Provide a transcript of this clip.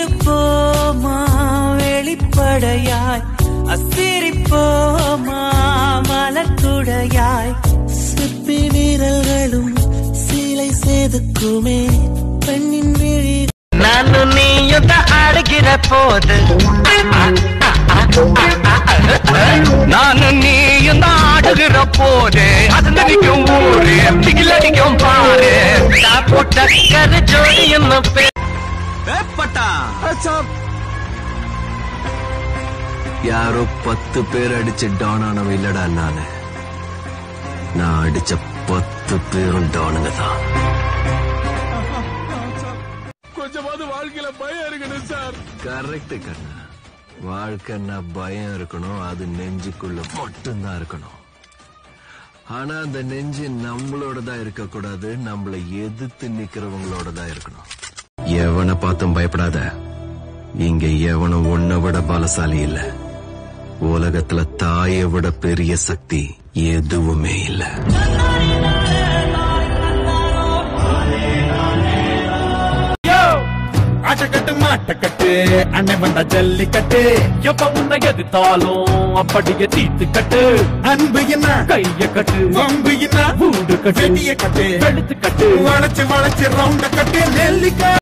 இருப்போமா வெளிப்படையாய் அசிரிப்போமா மலக்குடையாய் சிற்பி வீரர்களும் சீலை செதுக்குமே பெண்ணின் விழி ನಾನು ನೀಯುತ ಆಡುಗಿರ போது ನಾನು நீயும் ஆடுகிற போது அது நடிக்கும் ஊரு திகில் அடிக்கும் பாரு போட்ட கரு ஜோடியும் யாரோ பத்து பேர் அடிச்ச டான் ஆனவன் இல்லடா நானு நான் அடிச்ச பத்து பேரும் டானுங்க தான் கரெக்ட் கண்ணா வாழ்க்கைன்னா பயம் இருக்கணும் அது நெஞ்சுக்குள்ள மட்டும்தான் இருக்கணும் ஆனா அந்த நெஞ்சு நம்மளோட தான் இருக்க கூடாது நம்மள எதிர்த்து நிக்கிறவங்களோட தான் இருக்கணும் எவனை பார்த்தும் பயப்படாத இங்க எவனும் உன்னை விட பலசாலி இல்ல உலகத்துல தாயை விட பெரிய சக்தி எதுவுமே இல்ல ஆட்டக்கட்டு மாட்டக்கட்டு அண்ணன் வந்தா ஜல்லிக்கட்டு எப்ப உன்னை எதிர்த்தாலும் அப்படியே தீத்து கட்டு அன்பு என்ன கைய கட்டு வம்பு என்ன வீடு கட்டு வெட்டிய கட்டு வெளுத்து கட்டு வளைச்சு வளைச்சு ரவுண்ட கட்டு நெல்லிக்காய்